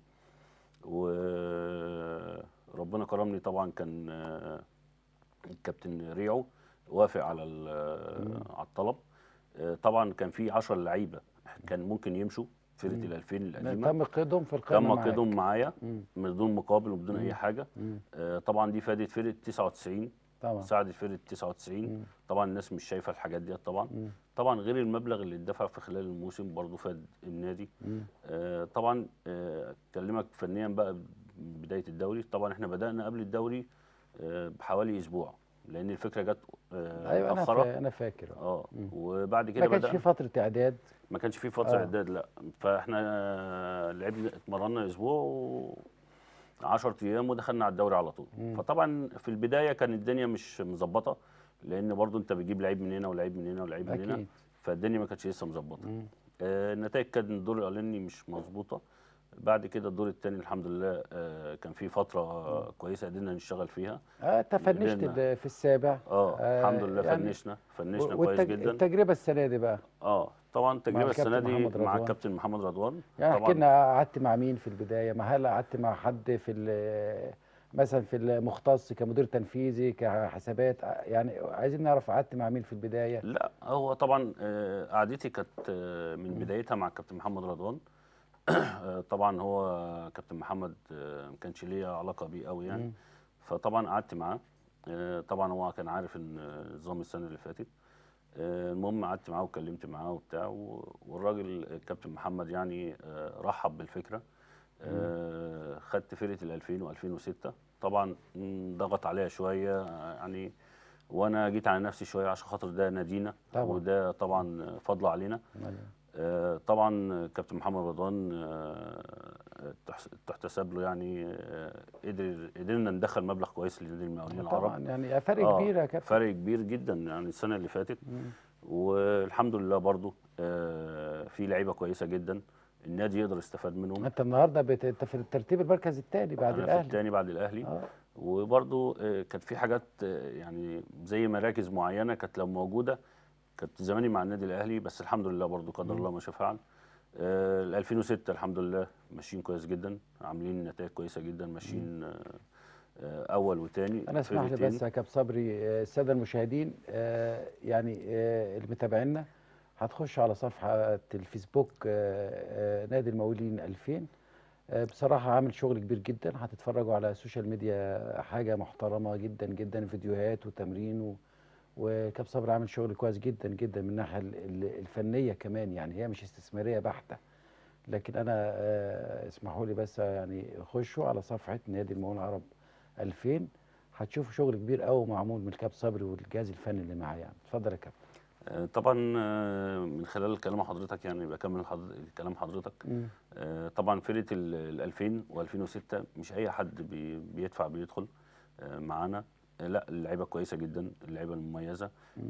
[SPEAKER 3] وربنا كرمني طبعا كان آه، الكابتن ريعو وافق على ال- على الطلب آه، طبعا كان في 10 لعيبه كان ممكن يمشوا فرقه ال 2000 القديمه
[SPEAKER 1] تم قيدهم في القائمه
[SPEAKER 3] تم
[SPEAKER 1] معاك.
[SPEAKER 3] قيدهم معايا
[SPEAKER 1] مم.
[SPEAKER 3] بدون مقابل وبدون اي حاجه
[SPEAKER 1] مم.
[SPEAKER 3] آه، طبعا دي فادت فرقه 99
[SPEAKER 1] طبعا
[SPEAKER 3] ساعدت فرقه 99 طبعا الناس مش شايفه الحاجات ديت طبعا
[SPEAKER 1] مم.
[SPEAKER 3] طبعا غير المبلغ اللي اتدفع في خلال الموسم برضه فاد النادي
[SPEAKER 1] مم.
[SPEAKER 3] آه طبعا آه، اكلمك فنيا بقى بدايه الدوري طبعا احنا بدانا قبل الدوري آه بحوالي اسبوع لان الفكره جت آه
[SPEAKER 1] ايوه انا
[SPEAKER 3] متاخره
[SPEAKER 1] فا... انا فاكر آه.
[SPEAKER 3] اه وبعد
[SPEAKER 1] ما
[SPEAKER 3] كده
[SPEAKER 1] كانش في
[SPEAKER 3] بدأنا
[SPEAKER 1] فتره اعداد
[SPEAKER 3] ما كانش في فتره
[SPEAKER 1] آه.
[SPEAKER 3] اعداد لا فاحنا آه، لعبنا اتمرنا اسبوع و 10 ايام ودخلنا على الدوري على طول فطبعا في البدايه كان الدنيا مش مظبطه لان برضو انت بتجيب لعيب من هنا ولعيب من هنا ولعيب من هنا
[SPEAKER 1] أكيد.
[SPEAKER 3] فالدنيا ما كانتش لسه مظبطه آه النتائج كانت الدور الاولاني مش مظبوطه بعد كده الدور الثاني الحمد لله آه كان في فتره آه كويسه قدرنا نشتغل فيها
[SPEAKER 1] اه انت فنشت
[SPEAKER 3] قدرنا.
[SPEAKER 1] ال- في السابع
[SPEAKER 3] اه الحمد لله
[SPEAKER 1] يعني
[SPEAKER 3] فنشنا فنشنا
[SPEAKER 1] و-
[SPEAKER 3] كويس
[SPEAKER 1] والتج-
[SPEAKER 3] جدا
[SPEAKER 1] التجربه السنه دي بقى
[SPEAKER 3] اه طبعا التجربه
[SPEAKER 1] الكابتن
[SPEAKER 3] السنه دي
[SPEAKER 1] محمد
[SPEAKER 3] مع
[SPEAKER 1] رضوان.
[SPEAKER 3] الكابتن محمد رضوان
[SPEAKER 1] يعني احكي
[SPEAKER 3] طبعا
[SPEAKER 1] لنا قعدت مع مين في البدايه ما هل قعدت مع حد في ال- مثلا في المختص كمدير تنفيذي كحسابات يعني عايزين نعرف قعدت مع مين في البدايه
[SPEAKER 3] لا هو طبعا آه، قعدتي كانت آه، من بدايتها مع الكابتن محمد رضوان آه، طبعا هو كابتن محمد آه، ما كانش ليا علاقه بيه قوي يعني فطبعا قعدت معاه آه، طبعا هو كان عارف ان آه، نظام السنه اللي فاتت آه، المهم قعدت معاه وكلمت معاه وبتاع و- والراجل الكابتن محمد يعني آه، رحب بالفكره آه، خدت فرقه ال 2000 و2006 طبعا مم، ضغط عليها شويه آه، يعني وانا جيت على نفسي شويه عشان خاطر ده نادينا
[SPEAKER 1] طبعا.
[SPEAKER 3] وده طبعا فضل علينا آه، طبعا كابتن محمد رضوان آه، تحس- تحتسب له يعني آه، قدر قدرنا ندخل مبلغ كويس لنادي المقاولين العرب
[SPEAKER 1] طبعا يعني فرق
[SPEAKER 3] آه،
[SPEAKER 1] كبير يا كابتن
[SPEAKER 3] فرق كبير جدا يعني السنه اللي فاتت والحمد لله برضو آه، في لعيبه كويسه جدا النادي يقدر يستفاد منهم
[SPEAKER 1] انت النهارده بت... انت في الترتيب المركز الثاني بعد
[SPEAKER 3] انا في
[SPEAKER 1] الاهلي
[SPEAKER 3] الثاني بعد الاهلي
[SPEAKER 1] آه.
[SPEAKER 3] وبرضو آه، كانت في حاجات آه، يعني زي مراكز معينه كانت لو موجوده كانت زماني مع النادي الاهلي بس الحمد لله برضو قدر الله ما شاء فعل آه، ال 2006 الحمد لله ماشيين كويس جدا عاملين نتائج كويسه جدا ماشيين آه، آه، اول وثاني
[SPEAKER 1] انا اسمح لي بس يا كابتن صبري آه، الساده المشاهدين آه، يعني آه، اللي متابعينا هتخش على صفحه الفيسبوك آه، آه، نادي المقاولين 2000 آه، بصراحه عامل شغل كبير جدا هتتفرجوا على السوشيال ميديا حاجه محترمه جدا جدا فيديوهات وتمرين و... وكابتن صبري عامل شغل كويس جدا جدا من الناحيه ال- ال- الفنيه كمان يعني هي مش استثماريه بحته لكن انا آه، اسمحوا لي بس يعني خشوا على صفحه نادي المقاولين العرب 2000 هتشوفوا شغل كبير قوي معمول من الكابتن صبري والجهاز الفني اللي معاه يعني اتفضل يا كابتن
[SPEAKER 3] آه، طبعا آه، من خلال كلام حضرتك يعني بكمل حضر... كلام حضرتك
[SPEAKER 1] مم.
[SPEAKER 3] آه، طبعا فرقه ال 2000 و2006 مش اي حد بي... بيدفع بيدخل آه، معانا آه، لا اللعيبه كويسه جدا اللعيبه المميزه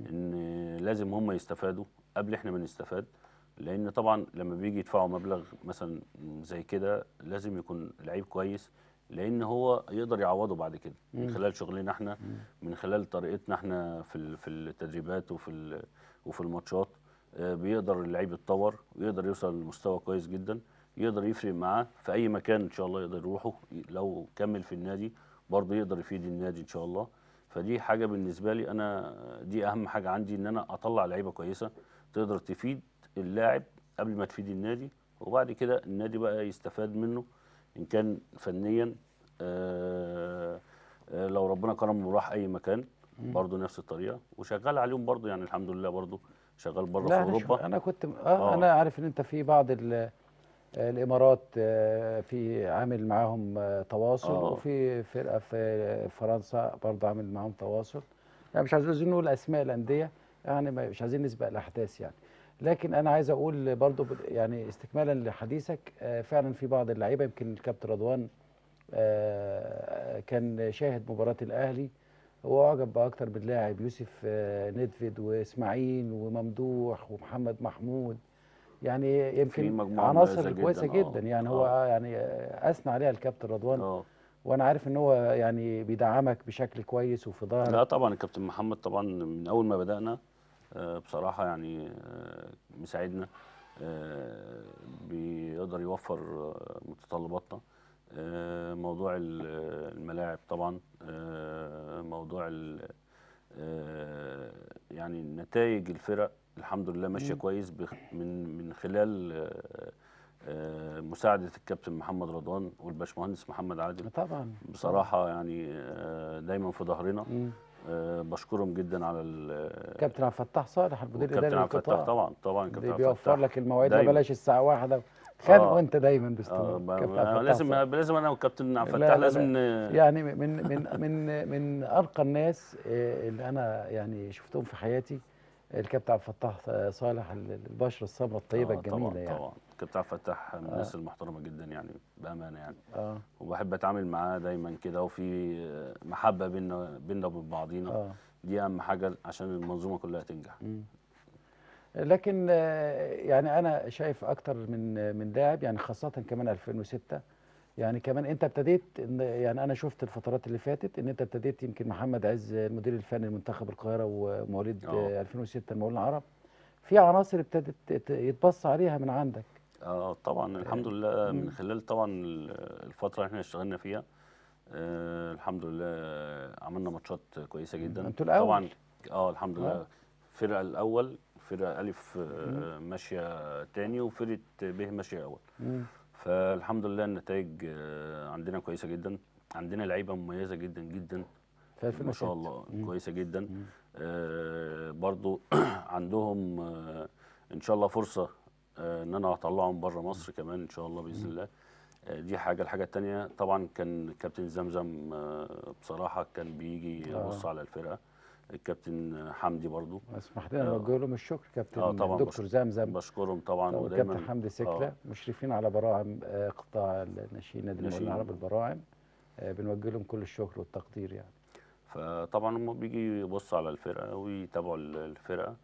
[SPEAKER 3] ان لازم هم يستفادوا قبل احنا ما نستفاد لان طبعا لما بيجي يدفعوا مبلغ مثلا زي كده لازم يكون لعيب كويس لان هو يقدر يعوضه بعد كده من خلال شغلنا احنا من خلال طريقتنا احنا في ال- في التدريبات وفي ال- وفي الماتشات آه، بيقدر اللعيب يتطور ويقدر يوصل لمستوى كويس جدا يقدر يفرق معاه في اي مكان ان شاء الله يقدر يروحه ي- لو كمل في النادي برضه يقدر يفيد النادي ان شاء الله فدي حاجه بالنسبه لي انا دي اهم حاجه عندي ان انا اطلع لعيبه كويسه تقدر تفيد اللاعب قبل ما تفيد النادي وبعد كده النادي بقى يستفاد منه ان كان فنيا آه آه لو ربنا كرمه وراح اي مكان برضه نفس الطريقه وشغال عليهم برضه يعني الحمد لله برضه شغال بره في
[SPEAKER 1] لا أنا, شو
[SPEAKER 3] اوروبا
[SPEAKER 1] انا كنت آه,
[SPEAKER 3] آه.
[SPEAKER 1] انا عارف ان انت في بعض ال- الامارات آه، في عامل معاهم آه، تواصل
[SPEAKER 3] آه.
[SPEAKER 1] وفي فرقه في فرنسا برضه عامل معاهم تواصل يعني مش عايزين نقول اسماء الانديه يعني ما- مش عايزين نسبق الاحداث يعني لكن انا عايز اقول برضه بال- يعني استكمالا لحديثك آه، فعلا في بعض اللعيبه يمكن الكابتن رضوان آه، كان شاهد مباراه الاهلي هو اعجب باكتر باللاعب يوسف آه، ندفد واسماعيل وممدوح ومحمد محمود يعني يمكن
[SPEAKER 3] مجموعة
[SPEAKER 1] عناصر
[SPEAKER 3] مميزة
[SPEAKER 1] كويسه
[SPEAKER 3] جداً، آه.
[SPEAKER 1] جدا يعني هو
[SPEAKER 3] آه.
[SPEAKER 1] يعني آه، اثنى عليها الكابتن رضوان
[SPEAKER 3] اه
[SPEAKER 1] وانا عارف ان هو يعني بيدعمك بشكل كويس وفي
[SPEAKER 3] لا
[SPEAKER 1] ظهرك
[SPEAKER 3] طبعا الكابتن محمد طبعا من اول ما بدانا آه، بصراحه يعني آه، مساعدنا آه، بيقدر يوفر آه، متطلباتنا آه، موضوع ال- الملاعب طبعا آه، موضوع ال- آه، يعني نتائج الفرق الحمد لله ماشيه كويس بخ- من من خلال آه، آه، مساعده الكابتن محمد رضوان والباشمهندس محمد عادل
[SPEAKER 1] طبعا
[SPEAKER 3] بصراحة يعني آه، دايما في ظهرنا
[SPEAKER 1] مم.
[SPEAKER 3] آه، بشكرهم جدا على ال-
[SPEAKER 1] كابتن عبد الفتاح صالح المدير
[SPEAKER 3] والكابتن
[SPEAKER 1] الاداري
[SPEAKER 3] عبد الفتاح
[SPEAKER 1] للقطاع
[SPEAKER 3] طبعا طبعا كابتن
[SPEAKER 1] بي-
[SPEAKER 3] عبد
[SPEAKER 1] بيوفر
[SPEAKER 3] الفتاح
[SPEAKER 1] لك المواعيد ما
[SPEAKER 3] دايماً.
[SPEAKER 1] بلاش الساعه واحدة خانقوا
[SPEAKER 3] آه.
[SPEAKER 1] انت دايما
[SPEAKER 3] آه،
[SPEAKER 1] باستمرار
[SPEAKER 3] ب-
[SPEAKER 1] كابتن عبد الفتاح
[SPEAKER 3] لازم
[SPEAKER 1] صالح.
[SPEAKER 3] لازم انا والكابتن عبد
[SPEAKER 1] لا،
[SPEAKER 3] الفتاح
[SPEAKER 1] لا،
[SPEAKER 3] لازم
[SPEAKER 1] لا.
[SPEAKER 3] ن-
[SPEAKER 1] يعني من من من من ارقى الناس آه، اللي انا يعني شفتهم في حياتي الكابتن عبد الفتاح صالح البشره السمراء الطيبه
[SPEAKER 3] آه،
[SPEAKER 1] الجميله
[SPEAKER 3] طبعا
[SPEAKER 1] يعني
[SPEAKER 3] طبعا كابتن عبد الفتاح من الناس المحترمة جدا يعني بأمانة يعني
[SPEAKER 1] اه
[SPEAKER 3] وبحب اتعامل معاه دايما كده وفي آه، محبة بيننا بيننا وبين بعضينا
[SPEAKER 1] اه
[SPEAKER 3] دي اهم حاجة عشان المنظومة كلها تنجح
[SPEAKER 1] مم. لكن آه، يعني انا شايف اكتر من من لاعب يعني خاصه كمان 2006 يعني كمان انت ابتديت إن- يعني انا شفت الفترات اللي فاتت ان انت ابتديت يمكن محمد عز المدير الفني لمنتخب القاهره ومواليد
[SPEAKER 3] آه.
[SPEAKER 1] آه، 2006 المقاولين العرب في عناصر ابتدت تت- يتبص عليها من عندك
[SPEAKER 3] اه طبعا الحمد لله من خلال طبعا ال- الفتره اللي احنا اشتغلنا فيها آه الحمد لله عملنا ماتشات كويسه جدا
[SPEAKER 1] انتوا الأول.
[SPEAKER 3] طبعا اه الحمد
[SPEAKER 1] آه.
[SPEAKER 3] لله فرقه الاول فرقه الف آه ماشيه تاني وفرقه ب ماشيه اول
[SPEAKER 1] مم.
[SPEAKER 3] فالحمد لله النتائج آه عندنا كويسه جدا عندنا لعيبه مميزه جدا جدا
[SPEAKER 1] في 2006
[SPEAKER 3] ما شاء الله
[SPEAKER 1] مم.
[SPEAKER 3] كويسه جدا آه برضو عندهم آه ان شاء الله فرصه آه ان انا اطلعهم بره مصر كمان ان شاء الله باذن الله آه دي حاجه الحاجه التانية طبعا كان كابتن زمزم آه بصراحه كان بيجي
[SPEAKER 1] آه.
[SPEAKER 3] يبص على الفرقه الكابتن حمدي برضو
[SPEAKER 1] اسمح لنا
[SPEAKER 3] آه.
[SPEAKER 1] نوجه لهم الشكر كابتن
[SPEAKER 3] آه طبعا
[SPEAKER 1] دكتور
[SPEAKER 3] بش-
[SPEAKER 1] زمزم
[SPEAKER 3] بشكرهم طبعا
[SPEAKER 1] طبعا
[SPEAKER 3] ودايما
[SPEAKER 1] كابتن حمدي سكلة
[SPEAKER 3] آه.
[SPEAKER 1] مشرفين على براعم آه، قطاع الناشئين نادي المقاولين
[SPEAKER 3] ناشئين.
[SPEAKER 1] العرب البراعم آه، بنوجه لهم كل الشكر والتقدير يعني
[SPEAKER 3] فطبعا هم بيجي يبصوا على الفرقه ويتابعوا ال- الفرقه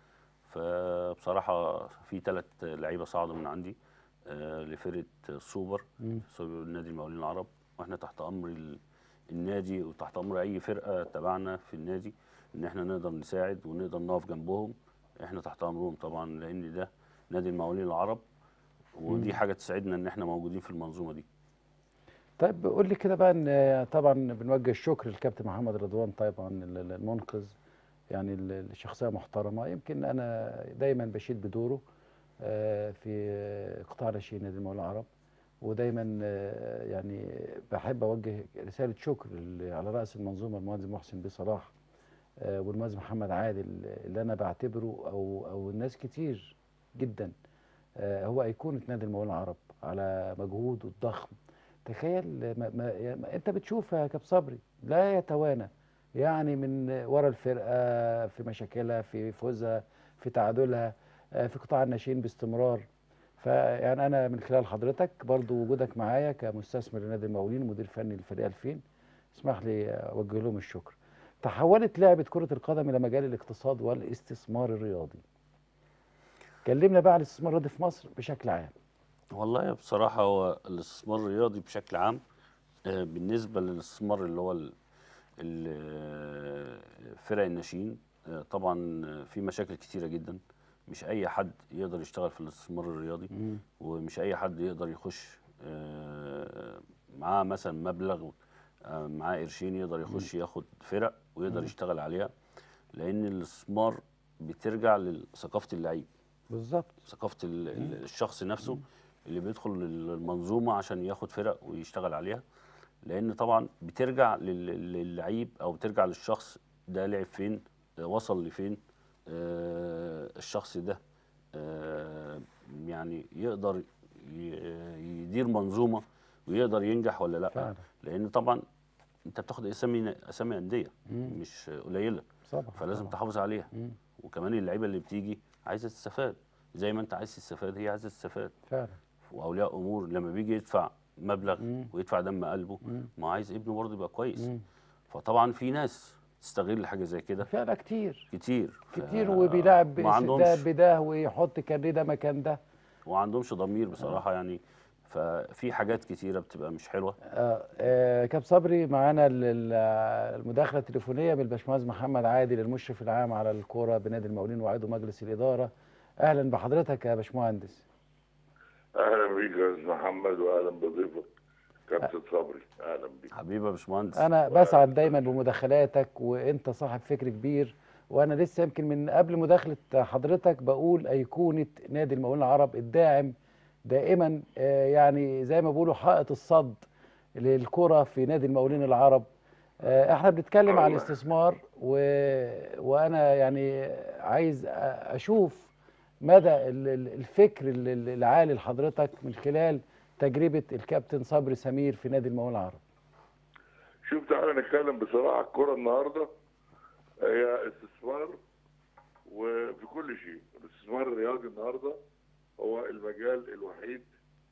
[SPEAKER 3] فبصراحه في ثلاث لعيبه صعدوا من عندي آه، لفرقه السوبر
[SPEAKER 1] مم.
[SPEAKER 3] سوبر نادي المقاولين العرب واحنا تحت امر ال- النادي وتحت امر اي فرقه تبعنا في النادي ان احنا نقدر نساعد ونقدر نقف جنبهم احنا تحت امرهم طبعا لان ده نادي المقاولين العرب ودي حاجه تسعدنا ان احنا موجودين في المنظومه دي
[SPEAKER 1] طيب قول لي كده بقى ان آه، طبعا بنوجه الشكر للكابتن محمد رضوان طبعا ال- ال- المنقذ يعني ال- الشخصيه محترمه يمكن انا دايما بشيد بدوره آه، في آه، قطاع ناشئين نادي المقاولين العرب ودايما آه، يعني بحب اوجه رساله شكر ل- على راس المنظومه المهندس محسن بيه صلاح آه، والمهندس محمد عادل اللي انا بعتبره او او الناس كتير جدا آه، هو ايقونه نادي المقاولين العرب على مجهوده الضخم تخيل ما ما يعني ما انت بتشوف يا كاب صبري لا يتوانى يعني من ورا الفرقه في مشاكلها في فوزها في تعادلها آه، في قطاع الناشئين باستمرار فيعني انا من خلال حضرتك برضو وجودك معايا كمستثمر لنادي المقاولين ومدير فني لفريق 2000 اسمح لي اوجه لهم الشكر تحولت لعبه كره القدم الى مجال الاقتصاد والاستثمار الرياضي كلمنا بقى عن الاستثمار الرياضي في مصر بشكل عام
[SPEAKER 3] والله بصراحة هو الاستثمار الرياضي بشكل عام آه، بالنسبة للاستثمار اللي هو ال- ال- آه، فرق الناشئين آه، طبعا في مشاكل كتيرة جدا مش أي حد يقدر يشتغل في الاستثمار الرياضي ومش أي حد يقدر يخش آه، معاه مثلا مبلغ آه، معاه قرشين يقدر يخش ياخد فرق ويقدر يشتغل عليها لأن الاستثمار بترجع لثقافة اللعيب
[SPEAKER 1] بالظبط
[SPEAKER 3] ثقافه ال- ال- الشخص نفسه اللي بيدخل المنظومه عشان ياخد فرق ويشتغل عليها لان طبعا بترجع لل- للعيب او بترجع للشخص ده لعب فين آه، وصل لفين آه، الشخص ده آه، يعني يقدر ي- يدير منظومه ويقدر ينجح ولا لا
[SPEAKER 1] فعلا.
[SPEAKER 3] لان طبعا انت بتاخد اسامي اسامي انديه مش قليله
[SPEAKER 1] طبعا
[SPEAKER 3] فلازم
[SPEAKER 1] طبعا.
[SPEAKER 3] تحافظ عليها
[SPEAKER 1] مم.
[SPEAKER 3] وكمان اللعيبه اللي بتيجي عايزه تستفاد زي ما انت عايز تستفاد هي عايزه تستفاد
[SPEAKER 1] فعلا
[SPEAKER 3] واولياء امور لما بيجي يدفع مبلغ
[SPEAKER 1] مم.
[SPEAKER 3] ويدفع دم قلبه
[SPEAKER 1] مم.
[SPEAKER 3] ما عايز ابنه برضه يبقى كويس
[SPEAKER 1] مم.
[SPEAKER 3] فطبعا في ناس تستغل حاجه زي كده
[SPEAKER 1] فعلا كتير
[SPEAKER 3] كتير ف-
[SPEAKER 1] كتير وبيلعب
[SPEAKER 3] ما
[SPEAKER 1] ده
[SPEAKER 3] عندهمش
[SPEAKER 1] بده ويحط كارنيه ده مكان ده
[SPEAKER 3] وما عندهمش ضمير بصراحه يعني ففي حاجات كتيره بتبقى مش حلوه
[SPEAKER 1] آه، آه، كاب صبري معانا ال- ال- المداخله التليفونيه من الباشمهندس محمد عادل المشرف العام على الكوره بنادي المقاولين وعضو مجلس الاداره اهلا بحضرتك يا باشمهندس
[SPEAKER 4] اهلا بيك يا استاذ محمد واهلا بضيفك كابتن صبري اهلا بيك
[SPEAKER 3] حبيبي يا باشمهندس
[SPEAKER 1] انا بسعد دايما بمداخلاتك وانت صاحب فكر كبير وانا لسه يمكن من قبل مداخله حضرتك بقول ايقونه نادي المقاولين العرب الداعم دائما آه، يعني زي ما بيقولوا حائط الصد للكره في نادي المقاولين العرب آه، احنا بنتكلم على الاستثمار و... وانا يعني عايز أ- اشوف مدى ال- ال- الفكر ال- ال- العالي لحضرتك من خلال تجربه الكابتن صبري سمير في نادي المقاولين العرب
[SPEAKER 4] شوف تعالى نتكلم بصراحه الكره النهارده هي استثمار وفي كل شيء الاستثمار الرياضي النهارده هو المجال الوحيد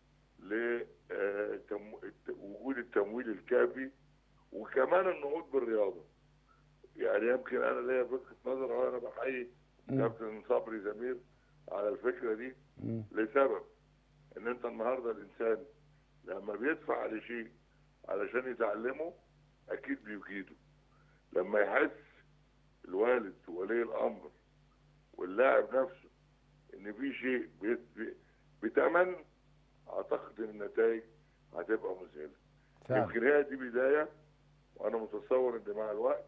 [SPEAKER 4] لوجود التمويل الكافي وكمان النهوض بالرياضه يعني يمكن انا ليا فكره نظر وانا بحيي
[SPEAKER 1] مم.
[SPEAKER 4] كابتن صبري زمير على الفكره دي
[SPEAKER 1] مم.
[SPEAKER 4] لسبب ان انت النهارده الانسان لما بيدفع لشيء علشان يتعلمه اكيد بيجيده لما يحس الوالد وولي الامر واللاعب نفسه ان في شيء بيت- بي- بتمن اعتقد ان النتائج هتبقى مذهله
[SPEAKER 1] فعلا
[SPEAKER 4] يمكن هي دي بدايه وانا متصور ان مع الوقت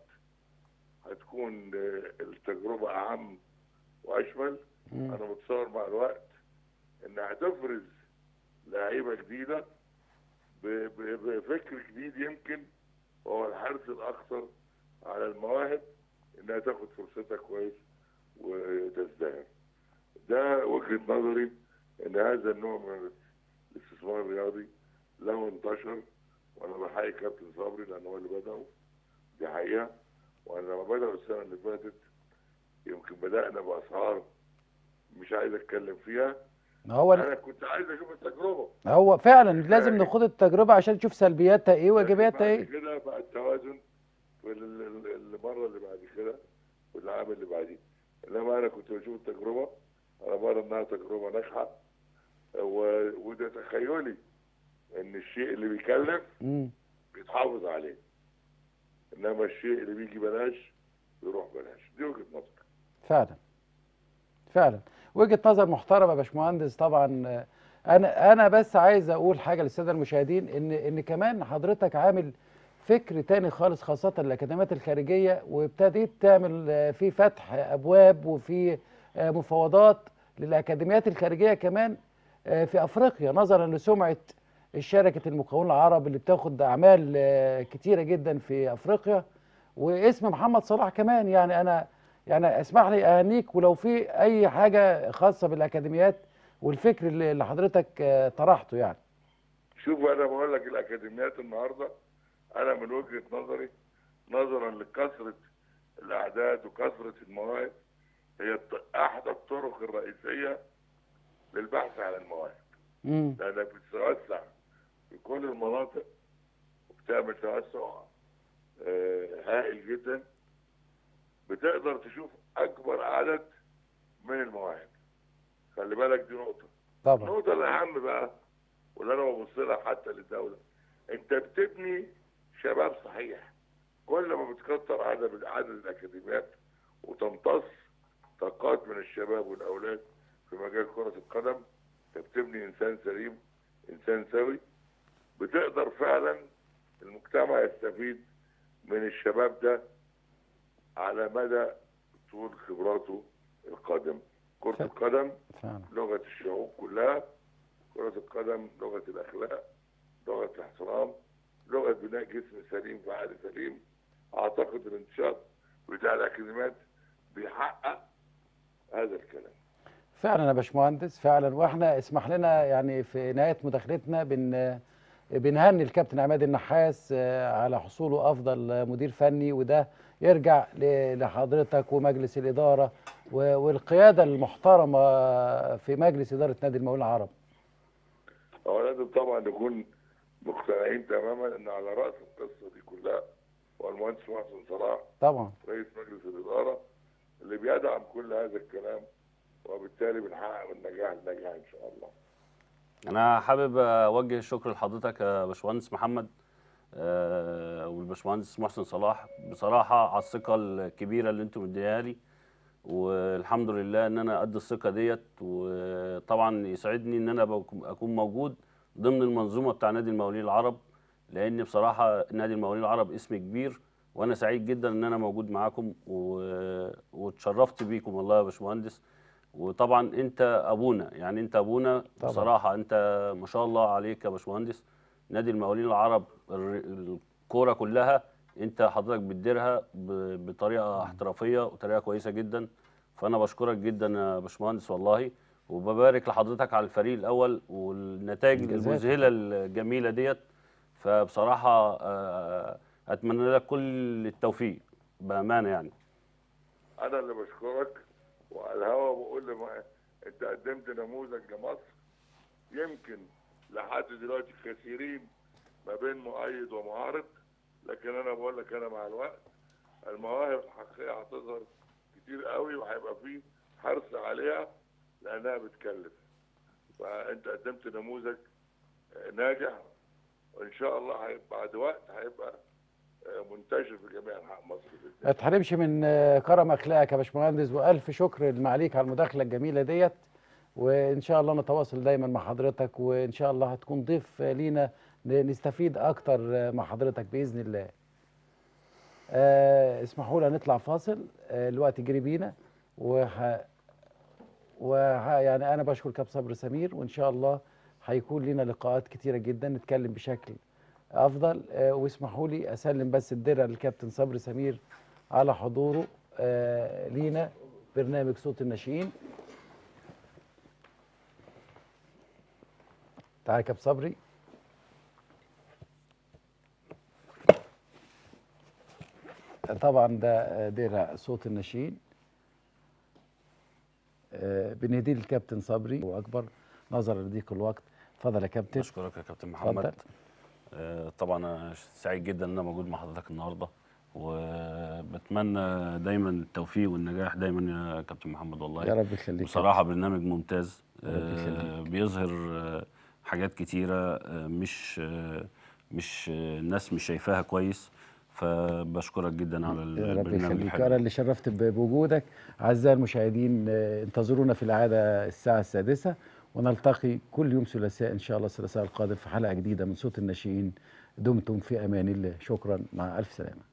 [SPEAKER 4] هتكون آه، التجربه اعم واشمل
[SPEAKER 1] مم.
[SPEAKER 4] انا متصور مع الوقت ان هتفرز لعيبه جديده ب- ب- بفكر جديد يمكن وهو الحرص الاكثر على المواهب انها تاخد فرصتها كويس وتزدهر ده وجهه نظري ان هذا النوع من الاستثمار الرياضي لو انتشر وانا بحيي كابتن صبري لان هو اللي بداه دي حقيقه وانا لما بداوا السنه اللي فاتت يمكن بدانا باسعار مش عايز اتكلم فيها
[SPEAKER 1] ما هو
[SPEAKER 4] انا كنت عايز اشوف التجربه
[SPEAKER 1] هو فعلا لازم ناخد التجربه عشان نشوف سلبياتها ايه وايجابياتها
[SPEAKER 4] بعد
[SPEAKER 1] ايه
[SPEAKER 4] كده بقى التوازن في ال- ال- المره اللي بعد كده والعام اللي بعديه انما انا كنت بشوف التجربه انا بقى انها تجربه ناجحه و- وده تخيلي ان الشيء اللي بيكلف
[SPEAKER 1] مم.
[SPEAKER 4] بيتحافظ عليه انما الشيء اللي بيجي بلاش يروح بلاش دي وجهه نظري
[SPEAKER 1] فعلا فعلا وجهه نظر محترمه يا باشمهندس طبعا آه، انا انا بس عايز اقول حاجه للساده المشاهدين ان ان كمان حضرتك عامل فكر تاني خالص خاصه الاكاديميات الخارجيه وابتديت تعمل آه، في فتح ابواب وفي آه، مفاوضات للاكاديميات الخارجيه كمان آه، في افريقيا نظرا لسمعه الشركه المقاولون العرب اللي بتاخد اعمال آه، كتيره جدا في افريقيا واسم محمد صلاح كمان يعني انا يعني اسمح لي اهنيك ولو في اي حاجه خاصه بالاكاديميات والفكر اللي اللي حضرتك آه، طرحته يعني
[SPEAKER 4] شوف انا بقول لك الاكاديميات النهارده انا من وجهه نظري نظرا لكثره الاعداد وكثره المواهب هي الط- احدى الطرق الرئيسيه للبحث عن المواهب
[SPEAKER 1] امم
[SPEAKER 4] لانك بتتوسع في كل المناطق وبتعمل توسع آه، هائل جدا بتقدر تشوف اكبر عدد من المواهب خلي بالك دي نقطه
[SPEAKER 1] طبعا
[SPEAKER 4] النقطة الأهم بقى واللي أنا ببص لها حتى للدولة أنت بتبني شباب صحيح كل ما بتكتر عدد عدد الأكاديميات وتمتص طاقات من الشباب والأولاد في مجال كرة القدم أنت بتبني إنسان سليم إنسان سوي بتقدر فعلا المجتمع يستفيد من الشباب ده على مدى طول خبراته القادمة كرة
[SPEAKER 1] ف-
[SPEAKER 4] القدم
[SPEAKER 1] فعلا
[SPEAKER 4] لغة الشعوب كلها كرة القدم لغة الأخلاق لغة الاحترام لغة بناء جسم سليم في عقل سليم أعتقد الانتشار بتاع الأكاديميات بيحقق هذا الكلام
[SPEAKER 1] فعلا يا باشمهندس فعلا واحنا اسمح لنا يعني في نهايه مداخلتنا بن بنهني الكابتن عماد النحاس آه، على حصوله افضل مدير فني وده يرجع ل- لحضرتك ومجلس الاداره و- والقياده المحترمه في مجلس اداره نادي المقاولين العرب
[SPEAKER 4] هو لازم طبعا نكون مقتنعين تماما ان على راس القصه دي كلها هو المهندس محسن صلاح
[SPEAKER 1] طبعا
[SPEAKER 4] رئيس مجلس الاداره اللي بيدعم كل هذا الكلام وبالتالي بنحقق النجاح النجاح ان شاء الله.
[SPEAKER 3] انا حابب اوجه الشكر لحضرتك يا باشمهندس محمد آه، والباشمهندس محسن صلاح بصراحه على الثقه الكبيره اللي انتم مديها لي والحمد لله ان انا قد الثقه ديت وطبعا يسعدني ان انا بكون- اكون موجود ضمن المنظومه بتاع نادي المقاولين العرب لان بصراحه نادي المقاولين العرب اسم كبير وانا سعيد جدا ان انا موجود معاكم و- واتشرفت بيكم والله يا باشمهندس وطبعا انت ابونا يعني انت ابونا
[SPEAKER 1] طبعاً.
[SPEAKER 3] بصراحه انت ما شاء الله عليك يا باشمهندس نادي المقاولين العرب الر- الكوره كلها انت حضرتك بتديرها ب- بطريقه احترافيه وطريقه كويسه جدا فانا بشكرك جدا يا باشمهندس والله وببارك لحضرتك على الفريق الاول والنتائج
[SPEAKER 1] إنجازاتك.
[SPEAKER 3] المذهله الجميله ديت فبصراحه آه، اتمنى لك كل التوفيق بامانه يعني
[SPEAKER 4] انا اللي بشكرك وعلى الهوا بقول لما انت قدمت نموذج لمصر يمكن لحد دلوقتي كثيرين ما بين مؤيد ومعارض لكن انا بقول لك انا مع الوقت المواهب الحقيقيه هتظهر كتير قوي وهيبقى فيه حرص عليها لانها بتكلف فانت قدمت نموذج آه، ناجح وان شاء الله هيبقى بعد وقت هيبقى آه، منتشر في جميع انحاء مصر باذن
[SPEAKER 1] ما تحرمش من آه، كرم اخلاقك يا باشمهندس والف شكر المعليك على المداخله الجميله ديت وان شاء الله نتواصل دايما مع حضرتك وان شاء الله هتكون ضيف آه، لينا ن- نستفيد اكتر آه، مع حضرتك باذن الله آه اسمحوا لنا نطلع فاصل آه الوقت جري بينا وه... وه... يعني انا بشكر كاب صبر سمير وان شاء الله هيكون لنا لقاءات كتيره جدا نتكلم بشكل افضل آه واسمحوا لي اسلم بس الدرع للكابتن صبري سمير على حضوره آه لينا برنامج صوت الناشئين تعال يا كابتن صبري طبعا ده آه، درع صوت الناشئين آه بنهديه للكابتن صبري واكبر نظرا لضيق الوقت اتفضل يا كابتن
[SPEAKER 3] بشكرك يا كابتن محمد
[SPEAKER 1] اتفضل.
[SPEAKER 3] آه، طبعا انا سعيد جدا ان انا موجود مع حضرتك النهارده وبتمنى دايما التوفيق والنجاح دايما يا كابتن محمد والله
[SPEAKER 1] يا رب يخليك
[SPEAKER 3] بصراحه برنامج ممتاز
[SPEAKER 1] يا رب
[SPEAKER 3] آه،
[SPEAKER 1] يخليك.
[SPEAKER 3] بيظهر آه، حاجات كتيره آه، مش آه، مش آه، الناس مش شايفاها كويس فبشكرك جدا على
[SPEAKER 1] يا رب
[SPEAKER 3] البرنامج
[SPEAKER 1] يخليك
[SPEAKER 3] الحلو
[SPEAKER 1] انا اللي شرفت ب- بوجودك اعزائي المشاهدين آه، انتظرونا في العاده الساعه السادسه ونلتقي كل يوم ثلاثاء ان شاء الله الثلاثاء القادم في حلقه جديده من صوت الناشئين دمتم في امان الله شكرا مع الف سلامه